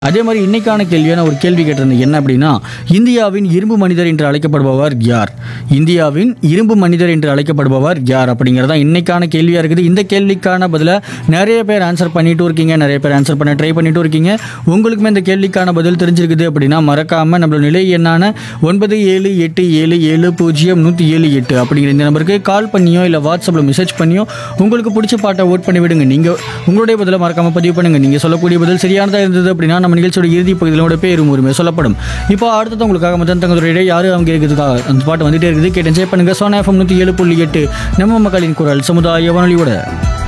அதே மாதிரி இன்னைக்கான கேள்வியான ஒரு கேள்வி கேட்டிருந்தேன் என்ன அப்படின்னா இந்தியாவின் இரும்பு மனிதர் என்று அழைக்கப்படுபவர் யார் இந்தியாவின் இரும்பு மனிதர் என்று அழைக்கப்படுபவர் யார் அப்படிங்கிறதா இன்னைக்கான கேள்வியாக இருக்குது இந்த கேள்விக்கான பதிலை நிறைய பேர் ஆன்சர் பண்ணிட்டு இருக்கீங்க நிறைய பேர் ஆன்சர் பண்ண ட்ரை பண்ணிட்டு இருக்கீங்க உங்களுக்குமே இந்த கேள்விக்கான பதில் தெரிஞ்சிருக்குது அப்படின்னா மறக்காம நம்மளோட நிலை எண்ணான ஒன்பது ஏழு எட்டு ஏழு ஏழு பூஜ்ஜியம் நூற்றி ஏழு எட்டு அப்படிங்கிற இந்த நம்பருக்கு கால் பண்ணியோ இல்லை வாட்ஸ்அப்பில் மெசேஜ் பண்ணியோ உங்களுக்கு பிடிச்ச பாட்டை ஓட் பண்ணி விடுங்க நீங்கள் உங்களுடைய பதிலை மறக்காம பதிவு பண்ணுங்க நீங்கள் சொல்லக்கூடிய பதில் சரியானதாக இருந்தது அப்படின்னா நம்ம நிகழ்ச்சியோட இறுதி பகுதியிலோட பேரும் உரிமை சொல்லப்படும் இப்போ அடுத்தது உங்களுக்காக மதன் தங்களுடைய யாரு அவங்க இருக்குதுக்காக அந்த பாட்டு வந்துட்டே இருக்குது கேட்டு என்ஜாய் பண்ணுங்க சோனா எஃப்எம் நூற்றி ஏழு புள்ளி எட்டு நம்ம மக்களின் குரல் சமுதாய வானொலியோட